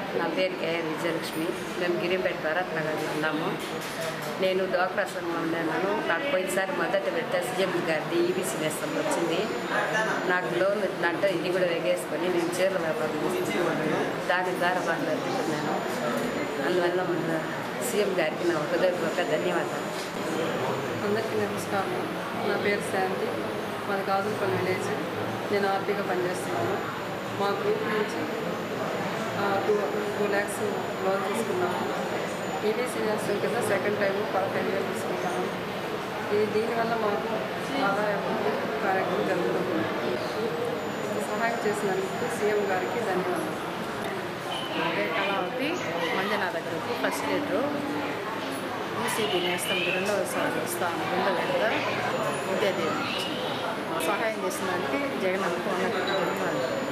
నా పేరు కే విజయలక్ష్మి మేము గిరిపేట భరత్ నగర్లో ఉన్నాము నేను డ్వాక్రా సంఘంలో ఉన్నాను నాకు పోయినసారి మొదట పెడితే సీఎం గారిది ఈబీసీ నేస్తం వచ్చింది నాకు లోన్ వచ్చిందంటే ఇది కూడా వెగేసుకొని నేను చీరల వ్యాపారం చేసుకుంటున్నాను దాని ద్వారా మాట్లాడుతున్నాను అందువల్ల మన సీఎం గారికి నా హృదయపూర్వక ధన్యవాదాలు అందరికీ నమస్కారం నా పేరు శాంతి మాది గాజులపల్లి విలేజ్ నేను ఆర్పీగా పనిచేస్తున్నాను మా గ్రూప్ నుంచి టూ టూ ల్యాక్స్ లోన్ తీసుకున్నాము ఈబీసీ చేస్తాం కింద సెకండ్ టైం పదహైదు వేలు తీసుకుంటాము ఇది దీనివల్ల మాకు ఆదాయం కార్యక్రమం జరుగుతుంది సహాయం చేసినందుకు సీఎం గారికి ధన్యవాదాలు అంటే కళావతి మంజనాథ గ్రూప్ ఫస్ట్ లీటరు ఈసీబీ నేస్తాం రెండవసారి వస్తాను రెండో విడత ఉదయదేవి సహాయం చేసిన దానికి జగన్ అనుకో ధన్యవాదాలు